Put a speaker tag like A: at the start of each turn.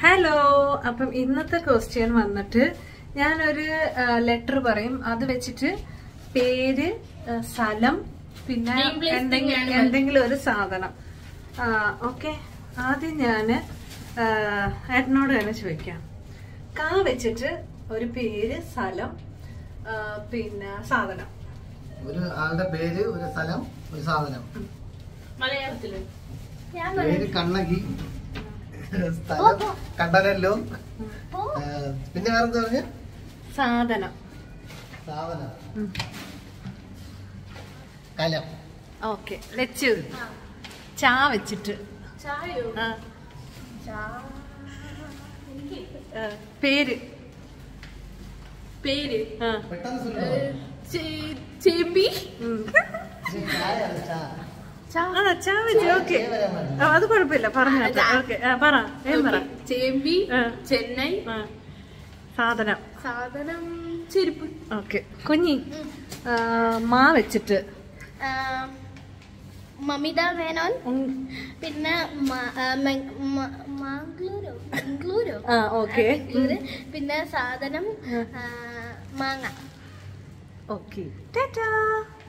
A: Hello അപ്പം ഇന്നത്തെ question വന്നിട്ട് ഞാനൊരു ലെറ്റർ പറയും അത് വെച്ചിട്ട് പേര് ആ, സ്ഥലം പിന്നെ
B: Name, place,
A: എന്തെങ്കിലും
B: thing, animal.
A: എന്തെങ്കിലും ഒരു സാധനം ഓക്കെ ആദ്യം ഞാന് ആ, ഏട്ടനോട് തന്നെ ചോദിക്കാം കാ വെച്ചിട്ട് ഒരു പേര് സ്ഥലം ആ, പിന്നെ സാധനം
C: ഒരു ആളുടെ പേര് ഒരു സ്ഥലം ഒരു സാധനം
B: മലയാളത്തില്
D: ഞാൻ
C: പേര് കണ്ണകി സ്ഥലം കണ്ടനല്ലോ ആ, പിന്നെ വേറെന്താ പറഞ്ഞ
A: സാധനം
C: സാധനം
A: ഉം.
C: കലം
A: ഓക്കെ വെച്ച് ചാ വെച്ചിട്ട്
B: ചായോ
A: ആ, ആ, പേര്
B: പേര്
A: ആ,
C: പെട്ടെന്ന് സുലഭം.
B: ചേ- ചേമ്പി
A: ഉം.
C: ഇത് ചായയാണ്, ചാ.
A: ആ ചാ വെച്ച് ഓക്കെ
C: ചേ വരാൻ പാടില്ല.
A: അത് കുഴപ്പമില്ല പറഞ്ഞു ഓക്കെ പറ ഏം പറ
B: ചേമ്പി
A: ആ.
B: ചെന്നൈ
A: ആ, സാധനം
B: സാധനം ചെരുപ്പ്
A: ഓക്കെ കുഞ്ഞി ആ, മാ വെച്ചിട്ട്
D: മമിത മേനോൻ
A: ഉം.
D: പിന്നെ മ- ആ, മെ- മ- മാംഗ്ലൂരോ മംഗ്ലൂരോ
A: ആ ഓക്കെ
D: മംഗ്ലൂര്. പിന്നെ സാധനം ആ, മാങ്ങ
A: ഓക്കെ ടാറ്റാ